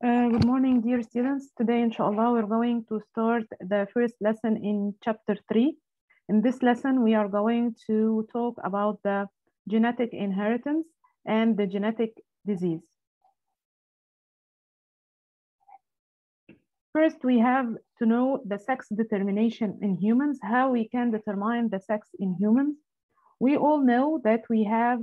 Uh, good morning, dear students. Today, inshallah, we're going to start the first lesson in chapter 3. In this lesson, we are going to talk about the genetic inheritance and the genetic disease. First, we have to know the sex determination in humans, how we can determine the sex in humans. We all know that we have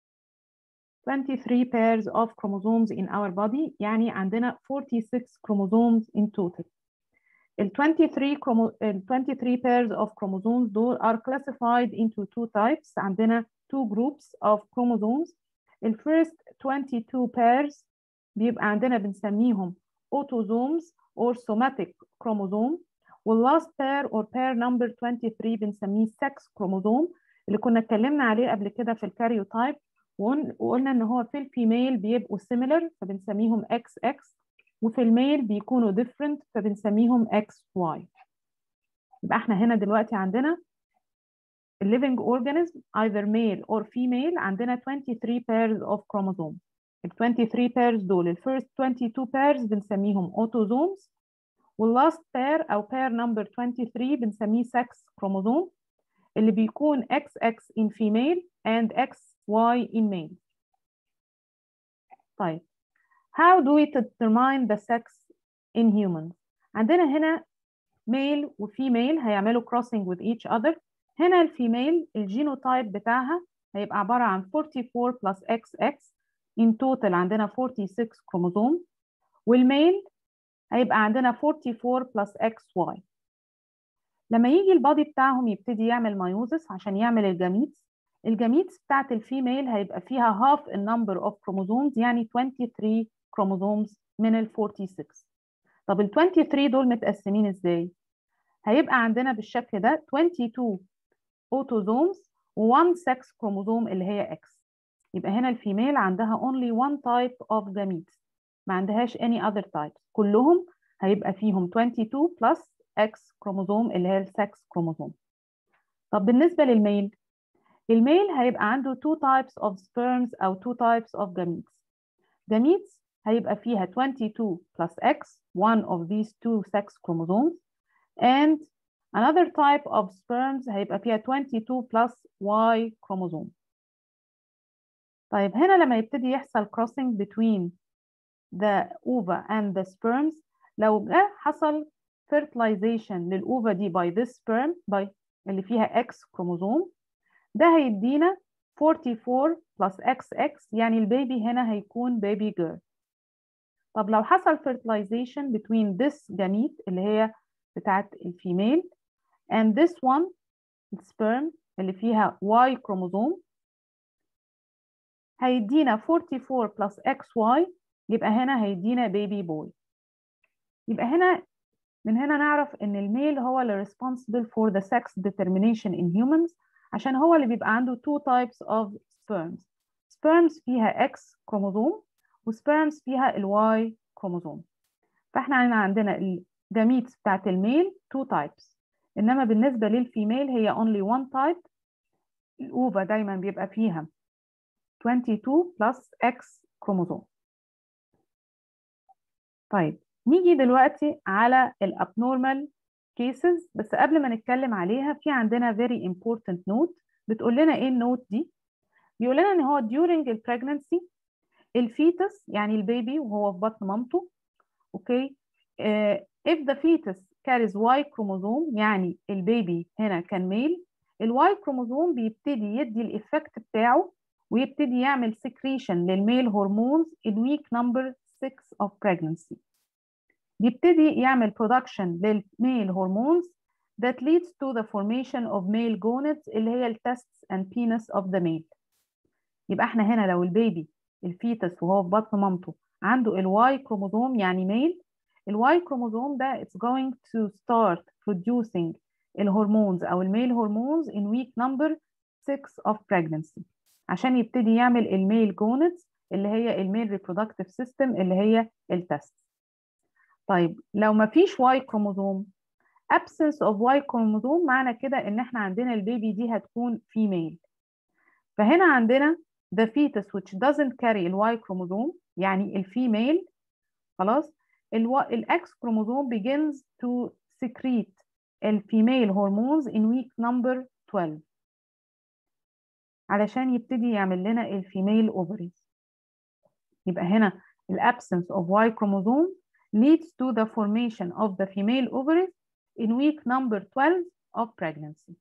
23 pairs of chromosomes in our body يعني عندنا 46 chromosomes in total. ال 23 chromo ال 23 pairs of chromosomes دول are classified into two types عندنا two groups of chromosomes. ال first 22 pairs بيبقى عندنا بنسميهم autosomes or somatic chromosome وال last pair or pair number 23 بنسميه sex chromosome اللي كنا اتكلمنا عليه قبل كده في الكاريوتايب وقلنا ان هو في الفيميل بيبقوا similar فبنسميهم XX وفي الميل بيكونوا different فبنسميهم XY يبقى احنا هنا دلوقتي عندنا living organism either male or female عندنا 23 pairs of chromosomes ال 23 pairs دول ال first 22 pairs بنسميهم autosomes وال last pair او pair number 23 بنسميه sex chromosome اللي بيكون XX in female and XY in male. طيب how do we determine the sex in humans؟ عندنا هنا male و female هيعملوا crossing with each other. هنا الفيميل الجينوتايب بتاعها هيبقى عبارة عن 44 plus XX in total عندنا 46 كروموزوم والميل هيبقى عندنا 44 plus XY. لما يجي البادي بتاعهم يبتدي يعمل مايوزس عشان يعمل الجاميتس الجاميتس بتاعت الفيميل هيبقى فيها half the number of chromosomes يعني 23 chromosomes من ال 46 طب ال 23 دول متقسمين ازاي؟ هيبقى عندنا بالشكل ده 22 autosomes و 1 sex chromosome اللي هي X يبقى هنا الفيميل عندها only one type of gametes ما عندهاش any other types كلهم هيبقى فيهم 22 plus X كروموزوم اللي هي السكس كروموزوم طب بالنسبة للميل الميل هيبقى عنده two types of sperms أو two types of gametes gametes هيبقى فيها 22 plus X one of these two sex chromosomes and another type of sperms هيبقى فيها 22 plus Y chromosome طيب هنا لما يبتدي يحصل crossing between the ova and the sperms لو جه حصل fertilization للأوفا دي by this sperm by اللي فيها X كروموزوم ده هيدينا 44 plus XX يعني البيبي هنا هيكون baby girl طب لو حصل fertilization between this gamete اللي هي بتاعت الفيميل and this one sperm اللي فيها Y كروموزوم هيدينا 44 plus XY يبقى هنا هيدينا baby boy يبقى هنا من هنا نعرف ان الميل هو اللي responsible for the sex determination in humans عشان هو اللي بيبقى عنده two types of sperms sperms فيها X كروموزوم وسبيرمز فيها ال Y كروموزوم فاحنا هنا عندنا الجاميتس بتاعت الميل two types انما بالنسبة للفيميل هي only one type الأوفا دايما بيبقى فيها 22 plus X كروموزوم طيب نيجي دلوقتي على الابنورمال كيسز بس قبل ما نتكلم عليها في عندنا very important note بتقول لنا ايه النوت دي بيقول لنا ان هو during البريجننسي الفيتس يعني البيبي وهو في بطن مامته اوكي uh, if the fetus carries Y chromosome يعني البيبي هنا كان ميل الواي كروموزوم بيبتدي يدي الايفكت بتاعه ويبتدي يعمل secretion للميل هرمونز in week number 6 of pregnancy يبتدي يعمل production للميل هرمونز that leads to the formation of male gonads اللي هي التستس and penis of the male يبقى احنا هنا لو البيبي الفيتس وهو في بطن مامته عنده الواي كروموزوم يعني ميل الواي كروموزوم ده it's going to start producing الهرمونز او الميل هرمونز in week number 6 of pregnancy عشان يبتدي يعمل الميل جونتس اللي هي الميل ريبرودكتيف سيستم اللي هي التست طيب لو ما فيش واي كروموزوم absence of Y كروموزوم معنى كده ان احنا عندنا البيبي دي هتكون female فهنا عندنا the fetus which doesn't carry ال Y chromosome يعني الفيميل خلاص الاكس كروموزوم begins to secrete الفيميل هرمونز in week number 12 علشان يبتدي يعمل لنا الفيميل ovaries يبقى هنا ال absence of Y chromosome leads to the formation of the female ovaries in week number 12 of pregnancy.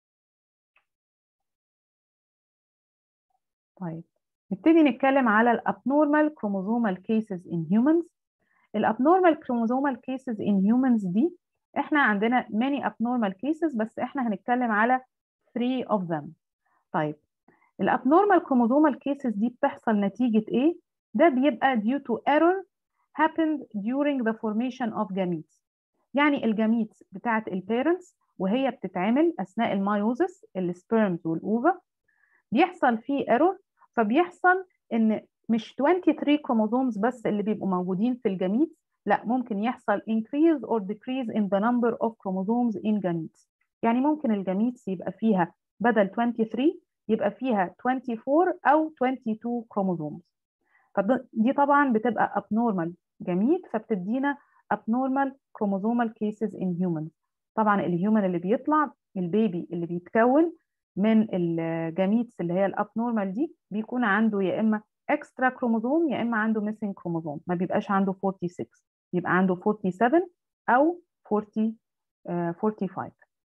طيب نبتدي نتكلم على ال abnormal chromosomal cases in humans. ال abnormal chromosomal cases in humans دي احنا عندنا many abnormal cases بس احنا هنتكلم على three of them. طيب ال abnormal chromosomal cases دي بتحصل نتيجة ايه؟ ده بيبقى due to error happened during the formation of gametes. يعني الجاميتس بتاعت البيرنتس وهي بتتعمل اثناء المايوزس السبيرمز والاوفا بيحصل فيه ايرور فبيحصل ان مش 23 كروموزومز بس اللي بيبقوا موجودين في الجاميتس لا ممكن يحصل increase or decrease in the number of chromosomes in gametes يعني ممكن الجاميتس يبقى فيها بدل 23 يبقى فيها 24 او 22 كروموزومز فدي طبعا بتبقى abnormal جميت فبتدينا abnormal chromosomal cases in humans طبعا الهيومن اللي بيطلع البيبي اللي بيتكون من الجاميتس اللي هي الابنورمال دي بيكون عنده يا اما اكسترا كروموزوم يا اما عنده ميسنج كروموزوم ما بيبقاش عنده 46 يبقى عنده 47 او 40 uh, 45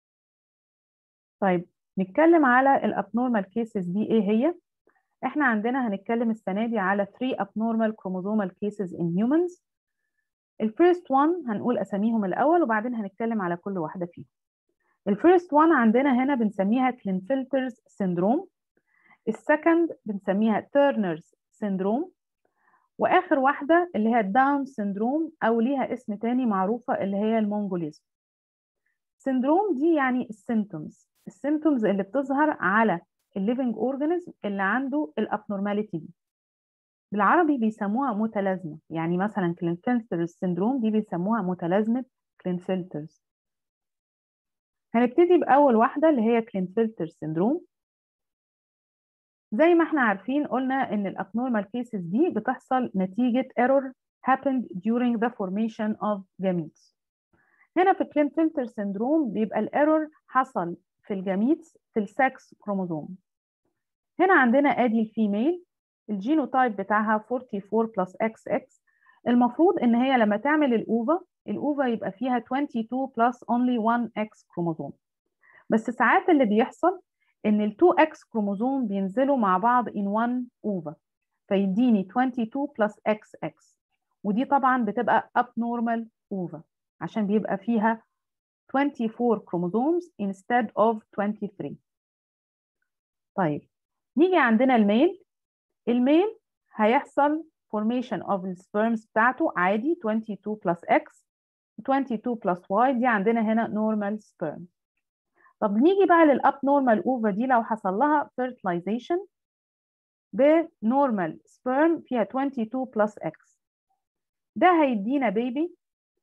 طيب نتكلم على الابنورمال كيسز دي ايه هي احنا عندنا هنتكلم السنه دي على 3 abnormal chromosomal cases in humans الفيرست وان هنقول اساميهم الاول وبعدين هنتكلم على كل واحده فيهم الفيرست وان عندنا هنا بنسميها كلينفلترز سيندروم السكند بنسميها تيرنرز سيندروم واخر واحده اللي هي الداون سيندروم او ليها اسم تاني معروفه اللي هي المونجوليزم سيندروم دي يعني السيمتومز السيمتومز اللي بتظهر على الليفنج اورجانيزم اللي عنده الابنورماليتي دي بالعربي بيسموها متلازمه يعني مثلا كلينفلترز سيندروم دي بيسموها متلازمه كلينفلترز هنبتدي باول واحده اللي هي كلينفلتر سيندروم زي ما احنا عارفين قلنا ان الابنورمال كيسز دي بتحصل نتيجه error happened during the formation of gametes هنا في كلينفلتر سيندروم بيبقى الايرور حصل في الجاميتس في السكس كروموزوم هنا عندنا ادي الفيميل الجينوتايب بتاعها 44 بلس اكس اكس المفروض ان هي لما تعمل الاوفا الاوفا يبقى فيها 22 بلس only 1 اكس كروموزوم بس ساعات اللي بيحصل ان ال 2 اكس كروموزوم بينزلوا مع بعض in 1 اوفا فيديني 22 بلس اكس اكس ودي طبعا بتبقى abnormal اوفا عشان بيبقى فيها 24 chromosomes instead of 23 طيب نيجي عندنا الميل الميل هيحصل formation of السبرمز بتاعته عادي 22 plus x 22 plus y دي عندنا هنا normal sperm طب نيجي بقى للابنورمال اوفا دي لو حصل لها fertilization بنورمال sperm فيها 22 plus x ده هيدينا بيبي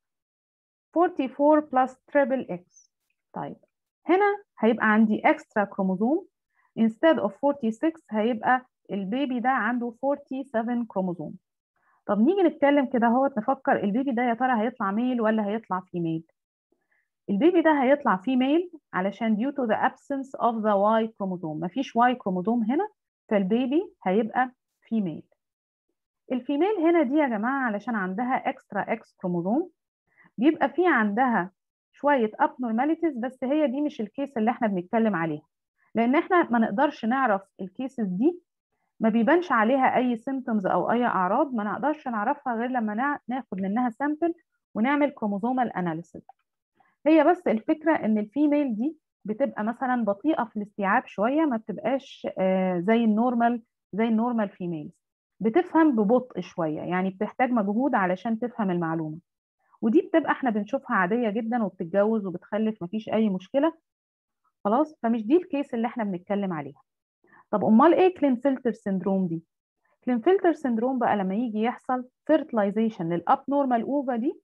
44 plus triple x طيب هنا هيبقى عندي extra chromosome instead of 46 هيبقى البيبي ده عنده 47 كروموزوم طب نيجي نتكلم كده اهوت نفكر البيبي ده يا ترى هيطلع ميل ولا هيطلع فيميل البيبي ده هيطلع فيميل علشان due to the absence of the Y chromosome مفيش Y كروموزوم هنا فالبيبي هيبقى فيميل الفيميل هنا دي يا جماعة علشان عندها اكسترا اكس كروموزوم بيبقى في عندها شوية abnormalities بس هي دي مش الكيس اللي احنا بنتكلم عليها لان احنا ما نقدرش نعرف الكيسز دي ما بيبانش عليها اي سيمتومز او اي اعراض ما نقدرش نعرفها غير لما ناخد منها سامبل ونعمل كروموزومال اناليسيس هي بس الفكره ان الفيميل دي بتبقى مثلا بطيئه في الاستيعاب شويه ما بتبقاش زي النورمال زي النورمال فيميلز بتفهم ببطء شويه يعني بتحتاج مجهود علشان تفهم المعلومه ودي بتبقى احنا بنشوفها عاديه جدا وبتتجوز وبتخلف مفيش اي مشكله خلاص فمش دي الكيس اللي احنا بنتكلم عليها طب امال ايه كلينفلتر سيندروم دي كلينفلتر سيندروم بقى لما يجي يحصل فيرتلايزيشن للابنورمال اوفا دي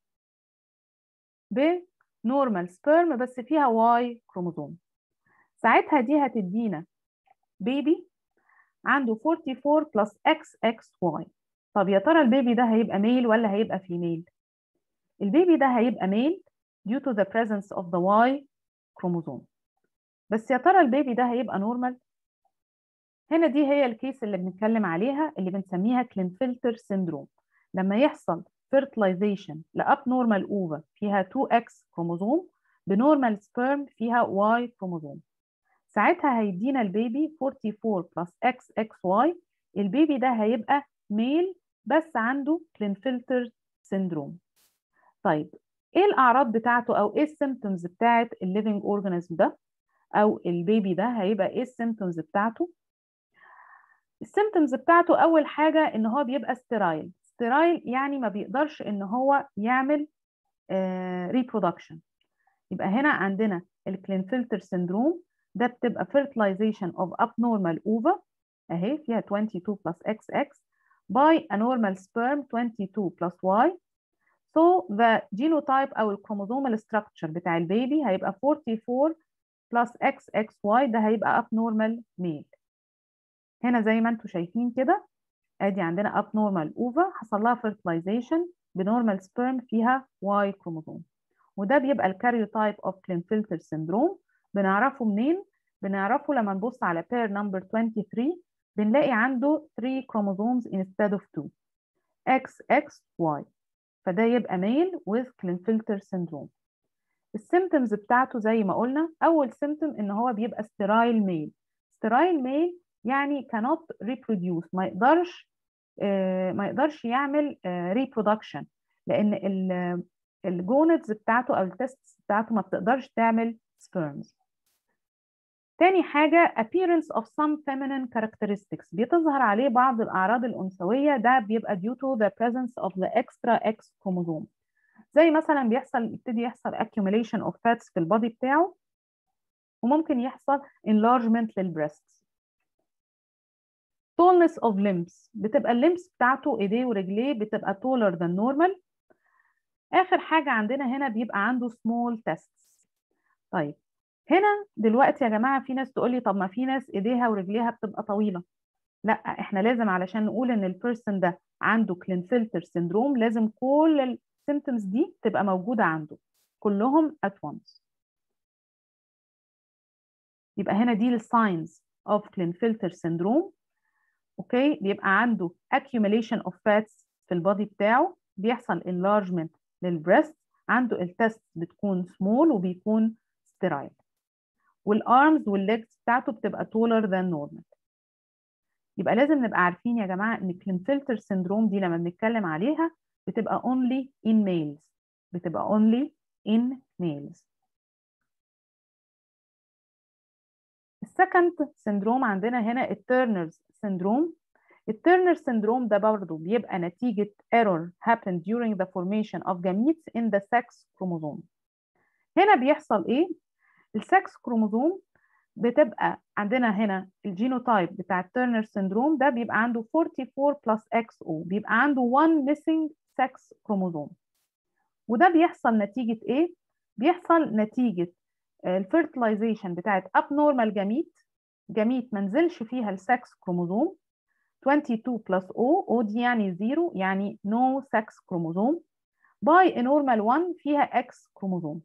بنورمال سبيرم بس فيها واي كروموزوم ساعتها دي هتدينا بيبي عنده 44 بلس اكس اكس واي طب يا ترى البيبي ده هيبقى ميل ولا هيبقى فيميل البيبي ده هيبقى ميل due to the presence of the Y chromosome بس يا ترى البيبي ده هيبقى نورمال هنا دي هي الكيس اللي بنتكلم عليها اللي بنسميها كلينفلتر سيندروم لما يحصل fertilization لابنورمال اوفا فيها 2x كروموزوم بنورمال سبيرم فيها Y كروموزوم ساعتها هيدينا البيبي 44 بلس XXY البيبي ده هيبقى ميل بس عنده كلينفلتر سيندروم طيب ايه الاعراض بتاعته او ايه السيمتومز بتاعت الليفنج اورجانيزم ده او البيبي ده هيبقى ايه السيمتومز بتاعته السيمتومز بتاعته اول حاجه ان هو بيبقى ستيرايل ستيرايل يعني ما بيقدرش ان هو يعمل ريبرودكشن يبقى هنا عندنا الكلينفلتر سيندروم ده بتبقى fertilization of abnormal ova اهي فيها 22 plus XX by a normal sperm 22 plus Y so the genotype او الكروموزومال structure بتاع البيبي هيبقى 44 plus XXY ده هيبقى abnormal male هنا زي ما انتم شايفين كده ادي عندنا abnormal ova حصل لها fertilization بنورمال سبيرم فيها Y كروموزوم وده بيبقى الكاريوتايب اوف كلينفلتر سيندروم بنعرفه منين بنعرفه لما نبص على pair number 23 بنلاقي عنده 3 chromosomes instead of 2 XXY فده يبقى male with Klinefelter syndrome السيمتومز بتاعته زي ما قلنا اول سيمتوم ان هو بيبقى sterile male sterile male يعني cannot reproduce ما يقدرش آه ما يقدرش يعمل آه reproduction لان الجونتس بتاعته او التستس بتاعته ما بتقدرش تعمل sperms تاني حاجة appearance of some feminine characteristics بتظهر عليه بعض الأعراض الأنثوية ده بيبقى due to the presence of the extra X chromosome زي مثلا بيحصل يبتدي يحصل accumulation of fats في البادي بتاعه وممكن يحصل enlargement للبريست tallness of limbs بتبقى الليمس بتاعته ايديه ورجليه بتبقى taller than normal آخر حاجة عندنا هنا بيبقى عنده small tests طيب هنا دلوقتي يا جماعه في ناس تقول لي طب ما في ناس ايديها ورجليها بتبقى طويله لا احنا لازم علشان نقول ان البيرسون ده عنده كلينفلتر سيندروم لازم كل السيمتومز دي تبقى موجوده عنده كلهم at once يبقى هنا دي الساينز اوف كلينفلتر سيندروم اوكي بيبقى عنده accumulation of fats في البادي بتاعه بيحصل enlargement للبريست عنده التست بتكون small وبيكون sterile والارمز والليجز بتاعته بتبقى taller than normal يبقى لازم نبقى عارفين يا جماعه ان كلينفلتر سيندروم دي لما بنتكلم عليها بتبقى only in males بتبقى only in males السكند سيندروم عندنا هنا التيرنرز سيندروم التيرنر سيندروم ده برضه بيبقى نتيجة error happened during the formation of gametes in the sex chromosome هنا بيحصل ايه؟ السكس كروموزوم بتبقى عندنا هنا الجينوتايب بتاع التيرنر سيندروم ده بيبقى عنده 44 بلس اكس او بيبقى عنده 1 ميسنج سكس كروموزوم وده بيحصل نتيجة ايه؟ بيحصل نتيجة الفيرتلايزيشن بتاعت abnormal جميت جميت ما نزلش فيها السكس كروموزوم 22 بلس او او دي يعني زيرو يعني نو سكس كروموزوم باي نورمال 1 فيها اكس كروموزوم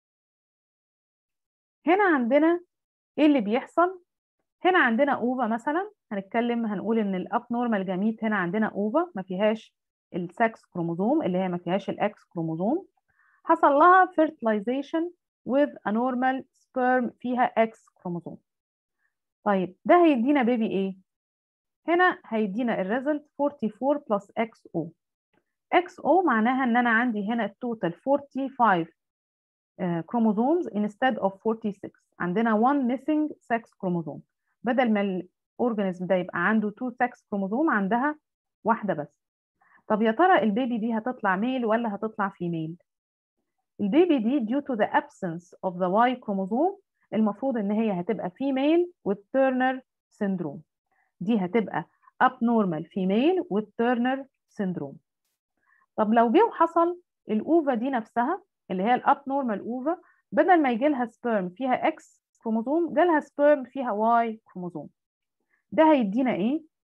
هنا عندنا ايه اللي بيحصل هنا عندنا اوفا مثلا هنتكلم هنقول ان الاب نورمال جميت هنا عندنا اوفا ما فيهاش السكس كروموزوم اللي هي ما فيهاش الاكس كروموزوم حصل لها fertilization with a normal sperm فيها X كروموزوم طيب ده هيدينا بيبي ايه هنا هيدينا الريزلت 44 بلس XO XO معناها ان انا عندي هنا التوتال 45 كروموزومز instead of 46 عندنا 1 missing sex chromosome بدل ما الاورجانيزم ده يبقى عنده 2 sex chromosome عندها واحده بس طب يا ترى البيبي دي هتطلع ميل ولا هتطلع فيميل البيبي دي due to the absence of the Y chromosome المفروض ان هي هتبقى female with Turner syndrome دي هتبقى abnormal female with Turner syndrome طب لو جه وحصل الاوفا دي نفسها اللي هي الاب نورمال اوفا بدل ما يجي لها سبيرم فيها اكس كروموزوم جالها سبيرم فيها واي كروموزوم ده هيدينا ايه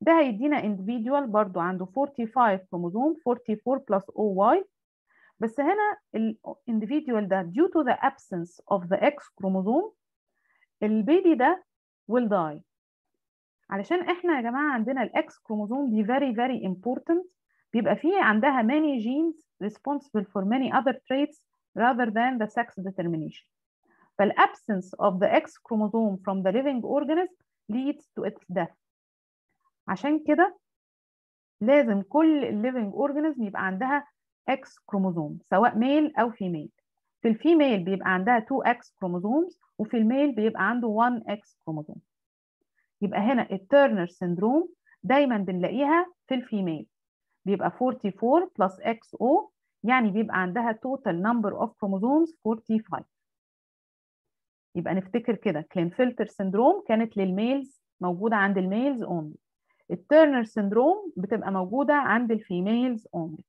ده هيدينا individual برضو عنده 45 كروموزوم 44 plus OY بس هنا ال individual ده due to the absence of the X chromosome البيبي ده will die علشان احنا يا جماعة عندنا الإكس كروموزوم دي very very important بيبقى فيه عندها many genes responsible for many other traits rather than the sex determination فالabsence of the X chromosome from the living organism leads to its death عشان كده لازم كل الليفنج اورجانيزم يبقى عندها اكس كروموزوم سواء ميل او فيميل في الفيميل بيبقى عندها 2 اكس كروموزومز وفي الميل بيبقى عنده 1 اكس كروموزوم يبقى هنا التيرنر سيندروم دايما بنلاقيها في الفيميل بيبقى 44 بلس اكس او يعني بيبقى عندها توتال نمبر اوف كروموزومز 45 يبقى نفتكر كده كلينفلتر سيندروم كانت للميلز موجوده عند الميلز اونلي التيرنر سيندروم بتبقى موجودة عند الفيميلز اونلي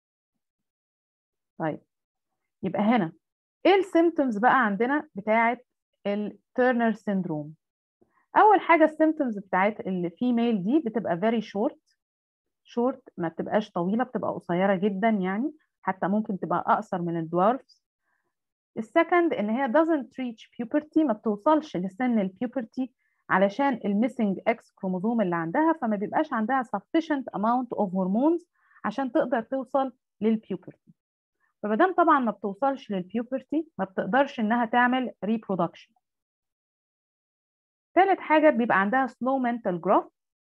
طيب يبقى هنا ايه السيمتومز بقى عندنا بتاعة التيرنر سيندروم اول حاجة السيمتومز بتاعت الفيميل دي بتبقى very short short ما بتبقاش طويلة بتبقى قصيرة جدا يعني حتى ممكن تبقى اقصر من الدوارفز السكند ان هي doesn't reach puberty ما بتوصلش لسن البيوبرتي علشان الميسنج اكس كروموزوم اللي عندها فما بيبقاش عندها sufficient amount of hormones عشان تقدر توصل للبيوبرتي فمادام طبعا ما بتوصلش للبيوبرتي ما بتقدرش انها تعمل reproduction ثالث حاجة بيبقى عندها slow mental growth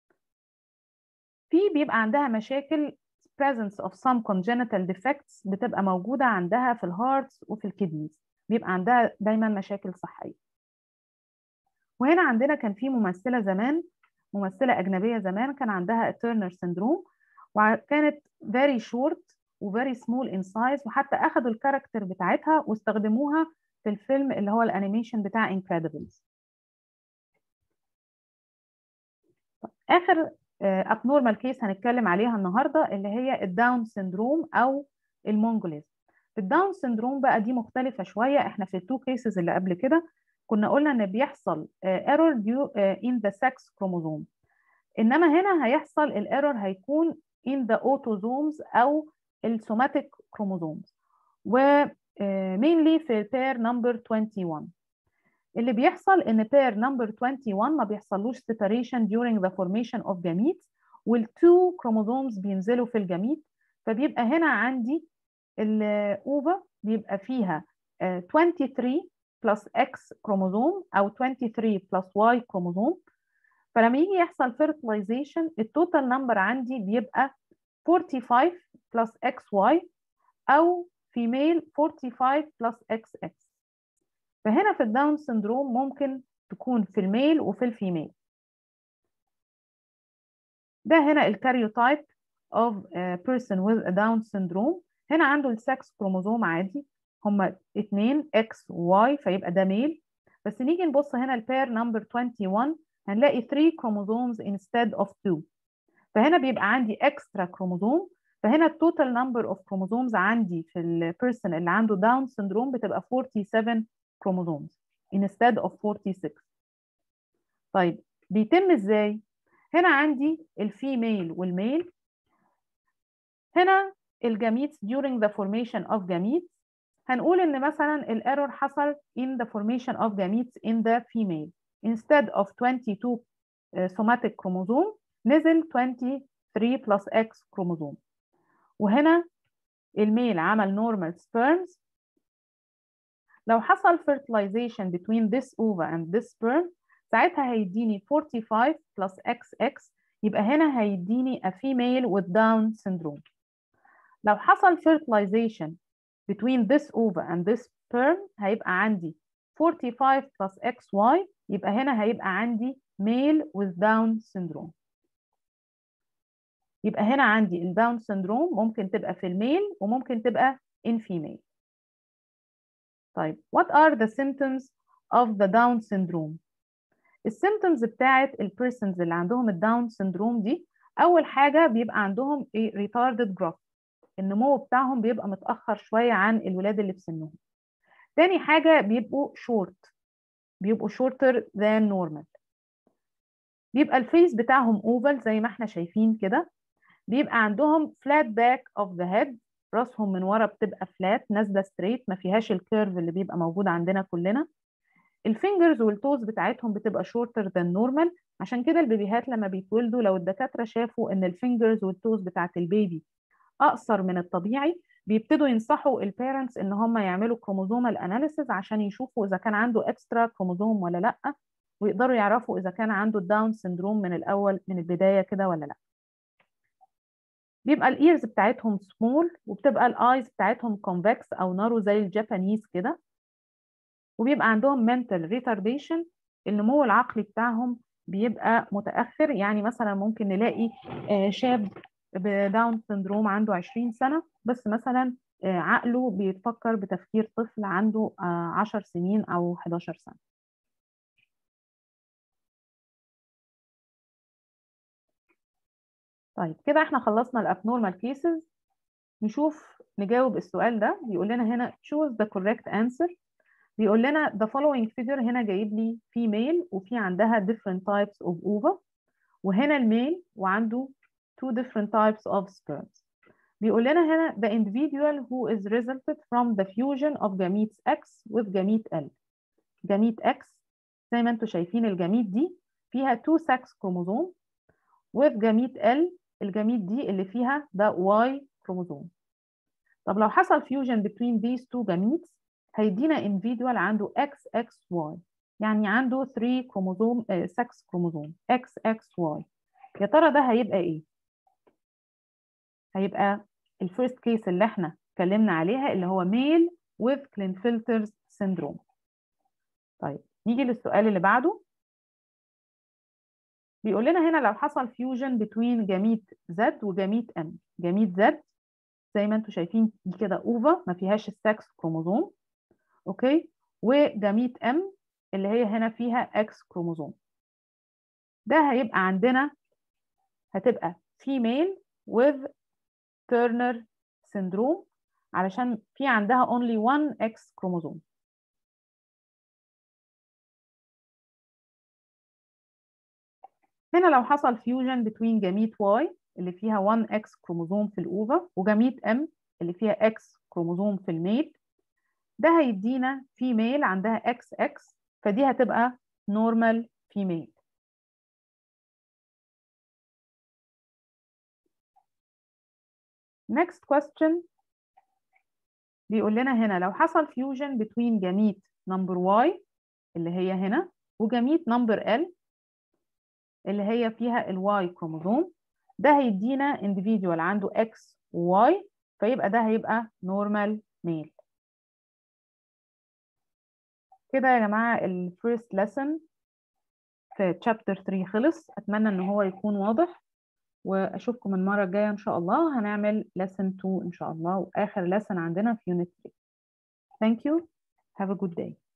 في بيبقى عندها مشاكل presence of some congenital defects بتبقى موجودة عندها في الهارتس وفي الكدنيز بيبقى عندها دايما مشاكل صحية وهنا عندنا كان في ممثلة زمان ممثلة أجنبية زمان كان عندها تيرنر سيندروم وكانت very short و very small in size وحتى أخدوا الكاركتر بتاعتها واستخدموها في الفيلم اللي هو الأنيميشن بتاع Incredibles آخر abnormal كيس هنتكلم عليها النهاردة اللي هي الداون سيندروم أو المونجوليزم الداون سيندروم بقى دي مختلفة شوية احنا في التو كيسز اللي قبل كده كنا قلنا ان بيحصل error due in the sex chromosome انما هنا هيحصل الايرور هيكون in the autosomes او السوماتيك chromosomes و mainly في pair number 21 اللي بيحصل ان pair number 21 ما بيحصلوش separation during the formation of gametes والتو chromosomes بينزلوا في الجميت فبيبقى هنا عندي الاوفا بيبقى فيها 23 بلس اكس كروموزوم او 23 بلس واي كروموزوم فلما يجي يحصل fertilization التوتال نمبر عندي بيبقى 45 بلس اكس واي او فيميل 45 بلس اكس اكس فهنا في الداون سندروم ممكن تكون في الميل وفي الفيميل ده هنا الكاريوتايب of a person with a Down syndrome هنا عنده السكس كروموزوم عادي هما اتنين اكس وواي فيبقى ده ميل بس نيجي نبص هنا البير نمبر 21 هنلاقي 3 كروموزومز instead of 2 فهنا بيبقى عندي اكسترا كروموزوم فهنا التوتال نمبر اوف كروموزومز عندي في البيرسون اللي عنده داون سندروم بتبقى 47 كروموزومز instead of 46 طيب بيتم ازاي هنا عندي الفيميل والميل هنا الجاميتس during the formation of gametes هنقول ان مثلا الايرور حصل in the formation of gametes in the female instead of 22 somatic chromosome نزل 23 plus X chromosome وهنا الميل عمل normal sperms لو حصل fertilization between this ova and this sperm ساعتها هيديني 45 plus XX يبقى هنا هيديني a female with Down syndrome لو حصل fertilization between this ova and this sperm هيبقى عندي 45 plus XY يبقى هنا هيبقى عندي male with Down syndrome يبقى هنا عندي الداون syndrome ممكن تبقى في الميل وممكن تبقى in female طيب what are the symptoms of the Down syndrome السيمتومز بتاعت البيرسونز اللي عندهم الداون syndrome دي أول حاجة بيبقى عندهم retarded growth النمو بتاعهم بيبقى متأخر شوية عن الولاد اللي في سنهم تاني حاجة بيبقوا short بيبقوا shorter than normal بيبقى الفيس بتاعهم اوفال زي ما احنا شايفين كده بيبقى عندهم flat back of the head راسهم من ورا بتبقى فلات نازله ستريت ما فيهاش الكيرف اللي بيبقى موجود عندنا كلنا الفينجرز والتوز بتاعتهم بتبقى shorter than normal عشان كده البيبيهات لما بيتولدوا لو الدكاتره شافوا ان الفينجرز والتوز بتاعت البيبي اقصر من الطبيعي بيبتدوا ينصحوا البيرنتس ان هم يعملوا كروموزومال اناليسيز عشان يشوفوا اذا كان عنده اكسترا كروموزوم ولا لا ويقدروا يعرفوا اذا كان عنده الداون سندروم من الاول من البدايه كده ولا لا بيبقى الايرز بتاعتهم سمول وبتبقى الايز بتاعتهم كونفكس او نارو زي الجابانيز كده وبيبقى عندهم mental retardation النمو العقلي بتاعهم بيبقى متاخر يعني مثلا ممكن نلاقي شاب بداون سندروم عنده 20 سنه بس مثلا عقله بيتفكر بتفكير طفل عنده 10 سنين او 11 سنه طيب كده احنا خلصنا الابنورمال كيسز نشوف نجاوب السؤال ده بيقول لنا هنا choose the correct answer بيقول لنا the following figure هنا جايب لي female وفي عندها different types of ova وهنا الميل وعنده two different types of sperms بيقول لنا هنا the individual who is resulted from the fusion of gametes X with gamete L gamete X زي ما انتم شايفين الجميت دي فيها two sex chromosome with gamete L الجميت دي اللي فيها ده Y كروموزوم طب لو حصل fusion between these two gametes هيدينا individual عنده XXY يعني عنده 3 كروموزوم 6 كروموزوم XXY يا ترى ده هيبقى ايه؟ هيبقى الفيرست كيس اللي احنا اتكلمنا عليها اللي هو male with Klinefelter's syndrome طيب نيجي للسؤال اللي بعده بيقول لنا هنا لو حصل فيوجن بين جميت Z وجميت M جميت Z زي ما انتم شايفين دي كده اوفا ما فيهاش السكس كروموزوم اوكي وجميت M اللي هي هنا فيها اكس كروموزوم ده هيبقى عندنا هتبقى female with Turner syndrome علشان في عندها only one X كروموزوم هنا لو حصل فيوجن بين جميت Y اللي فيها 1X كروموزوم في الأوفا وجميت M اللي فيها X كروموزوم في الميل ده هيدينا فيميل عندها XX فدي هتبقى normal female next question بيقول لنا هنا لو حصل fusion between جميت number Y اللي هي هنا وجميت number L اللي هي فيها الواي كروموزوم ده هيدينا individual عنده X و Y فيبقى ده هيبقى normal male كده يا جماعة ال first lesson في chapter 3 خلص أتمنى إن هو يكون واضح وأشوفكم المرة الجاية إن شاء الله هنعمل lesson 2 إن شاء الله وآخر lesson عندنا في unit 3 Thank you have a good day